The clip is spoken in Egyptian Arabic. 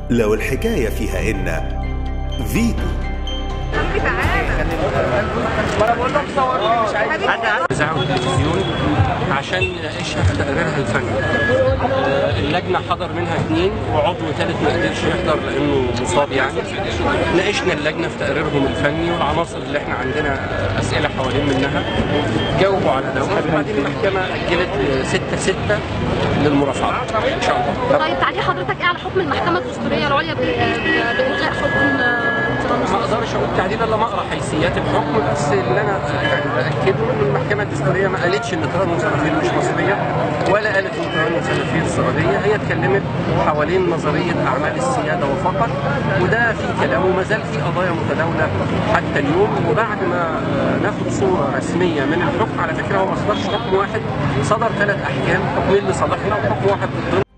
لو الحكاية فيها إن فيتو إذاعة التلفزيون عشان نناقشها في تقريرها الفني. آه، اللجنة حضر منها اثنين وعضو ثالث ما قدرش يحضر لأنه مصاب يعني. ناقشنا اللجنة في تقريرهم الفني والعناصر اللي احنا عندنا أسئلة حوالين منها. جاوبوا على ده وبعدين المحكمة أجلت 6 6 للمرافعات إن شاء الله. طيب تعليق حضرتك ايه على حكم المحكمه الدستوريه العليا ب- ب- بالغاء حكم آه، ما اقدرش اقول تعديل الا ما اقرا حيثيات الحكم بس اللي انا يعني باكده ان المحكمه الدستوريه ما قالتش ان طيران وصنافير مش مصريه ولا قالت ان طيران وصنافير سعوديه هي اتكلمت حوالين نظريه اعمال السياده وفقط وده في كلام وما زال في قضايا متداوله حتى اليوم وبعد ما آه، ناخد صوره رسميه من الحكم على فكره هو ما صدرش حكم واحد صدر ثلاث احكام حكمين لصالحنا وحكم واحد ضدنا